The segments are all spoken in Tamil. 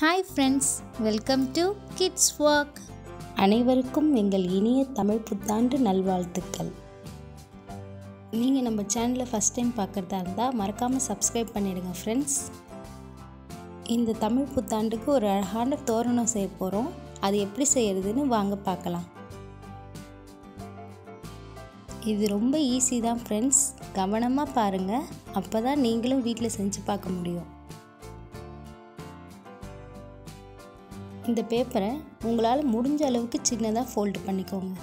hi friends welcome to kids walk அனைவருக்கும் எங்கள் இனிய தமிழ் புத்தாண்டு நல்வாழ்த்துக்கள் நீங்கள் நம்ம சேனலை ஃபஸ்ட் டைம் பார்க்குறதா இருந்தால் மறக்காமல் சப்ஸ்கிரைப் பண்ணிடுங்க ஃப்ரெண்ட்ஸ் இந்த தமிழ் புத்தாண்டுக்கு ஒரு அழகான தோரணம் செய்ய போகிறோம் அது எப்படி செய்கிறதுன்னு வாங்க பார்க்கலாம் இது ரொம்ப ஈஸி தான் ஃப்ரெண்ட்ஸ் கவனமாக பாருங்கள் அப்போ தான் நீங்களும் வீட்டில் செஞ்சு பார்க்க முடியும் இந்த பேப்பரை உங்களால் முடிஞ்ச அளவுக்கு சின்னதாக ஃபோல்டு பண்ணிக்கோங்க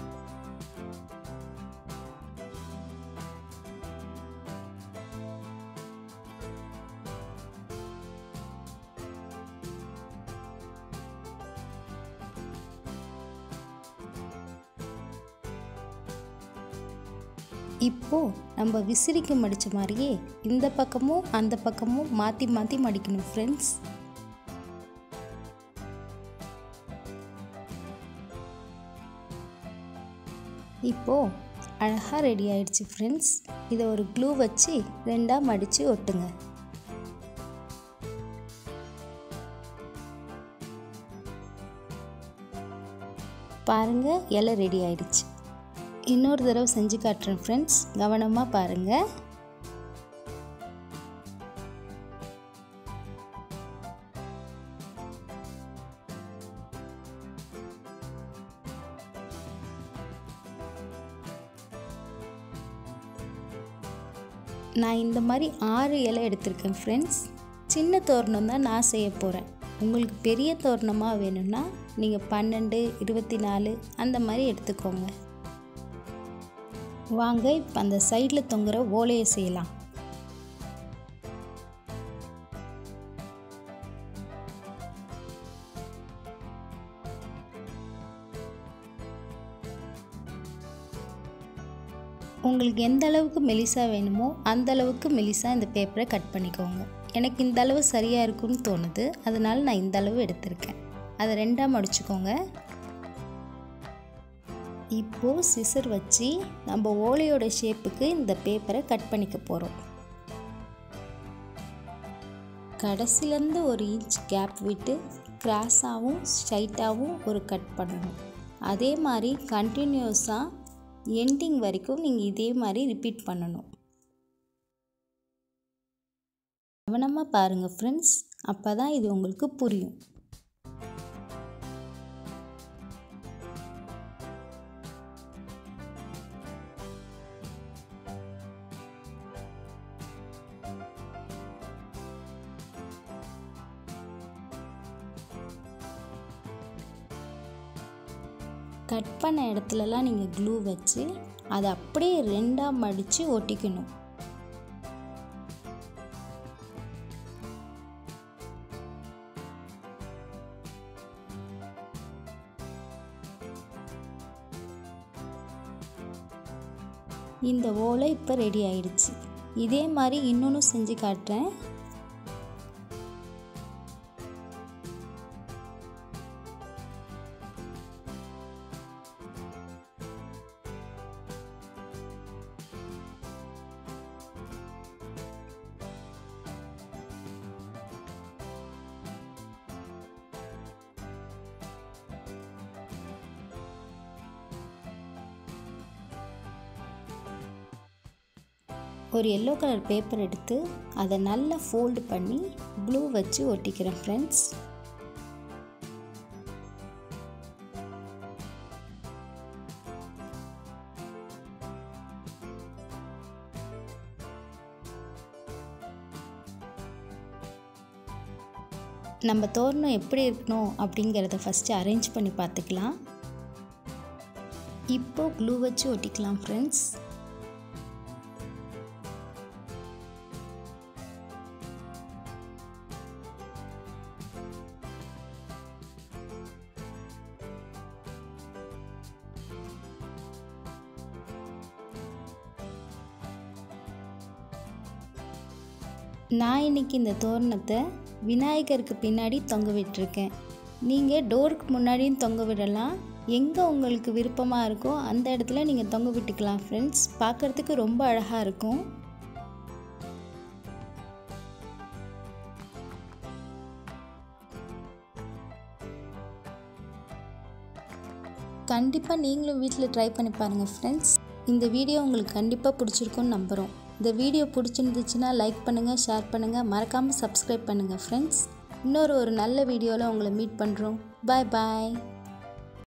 இப்போ நம்ம விசிறிக்கு மடித்த மாதிரியே இந்த பக்கமும் அந்த பக்கமும் மாற்றி மாற்றி மடிக்கணும் ஃப்ரெண்ட்ஸ் இப்போது அழகாக ரெடி ஆயிடுச்சு ஃப்ரெண்ட்ஸ் இதை ஒரு க்ளூ வச்சு ரெண்டாக மடித்து ஒட்டுங்க பாருங்கள் இலை ரெடி ஆயிடுச்சு இன்னொரு தடவை செஞ்சு காட்டுறேன் ஃப்ரெண்ட்ஸ் கவனமாக பாருங்கள் நான் இந்த மாதிரி ஆறு இலை எடுத்திருக்கேன் ஃப்ரெண்ட்ஸ் சின்ன தோரணம் தான் நான் செய்ய போகிறேன் உங்களுக்கு பெரிய தோரணமாக வேணும்னா நீங்கள் பன்னெண்டு இருபத்தி நாலு அந்த மாதிரி எடுத்துக்கோங்க வாங்க இப்போ அந்த சைடில் தொங்குற ஓலையை செய்யலாம் உங்களுக்கு எந்த அளவுக்கு மெலிசா வேணுமோ அந்த அளவுக்கு மெலிசா இந்த பேப்பரை கட் பண்ணிக்கோங்க எனக்கு இந்த அளவு சரியாக இருக்குன்னு தோணுது அதனால் நான் இந்த அளவு எடுத்திருக்கேன் அதை ரெண்டாக மடிச்சுக்கோங்க இப்போது சிசர் வச்சு நம்ம ஓலையோட ஷேப்புக்கு இந்த பேப்பரை கட் பண்ணிக்க போகிறோம் கடைசிலேருந்து ஒரு இன்ச் கேப் விட்டு கிராஸாகவும் ஸ்ட்ரைட்டாகவும் ஒரு கட் பண்ணணும் அதே மாதிரி கண்டினியூஸாக எண்டிங் வரைக்கும் நீங்கள் இதே மாதிரி ரிப்பீட் பண்ணணும் கவனமாக பாருங்கள் ஃப்ரெண்ட்ஸ் அப்போ தான் இது உங்களுக்கு புரியும் கட் பண்ண இடத்துலலாம் நீங்கள் க்ளூ வச்சு அதை அப்படியே ரெண்டாக மடித்து ஒட்டிக்கணும் இந்த ஓலை இப்போ ரெடி ஆயிடுச்சு இதே மாதிரி இன்னொன்று செஞ்சு காட்டுறேன் ஒரு எல்லோ கலர் பேப்பர் எடுத்து அதை நல்லா ஃபோல்டு பண்ணி ப்ளூ வச்சு ஒட்டிக்கிறேன் ஃப்ரெண்ட்ஸ் நம்ம தோரணம் எப்படி இருக்கணும் அப்படிங்கிறத ஃபஸ்ட்டு அரேஞ்ச் பண்ணி பார்த்துக்கலாம் இப்போ க்ளூ வச்சு ஒட்டிக்கலாம் ஃப்ரெண்ட்ஸ் நான் இன்னைக்கு இந்த தோரணத்தை விநாயகருக்கு பின்னாடி தொங்க விட்டுருக்கேன் நீங்கள் டோருக்கு முன்னாடியும் தொங்க விடலாம் எங்கே உங்களுக்கு விருப்பமாக இருக்கோ அந்த இடத்துல நீங்கள் தொங்க விட்டுக்கலாம் ஃப்ரெண்ட்ஸ் பார்க்குறதுக்கு ரொம்ப அழகாக இருக்கும் கண்டிப்பாக நீங்களும் வீட்டில் ட்ரை பண்ணி பாருங்கள் ஃப்ரெண்ட்ஸ் இந்த வீடியோ உங்களுக்கு கண்டிப்பாக பிடிச்சிருக்கும்னு நம்புகிறோம் இந்த வீடியோ பிடிச்சிருந்துச்சுன்னா லைக் பண்ணுங்கள் ஷேர் பண்ணுங்கள் மறக்காமல் சப்ஸ்கிரைப் பண்ணுங்கள் ஃப்ரெண்ட்ஸ் இன்னொரு ஒரு நல்ல வீடியோவில் உங்களை மீட் பண்ணுறோம் பாய் பாய்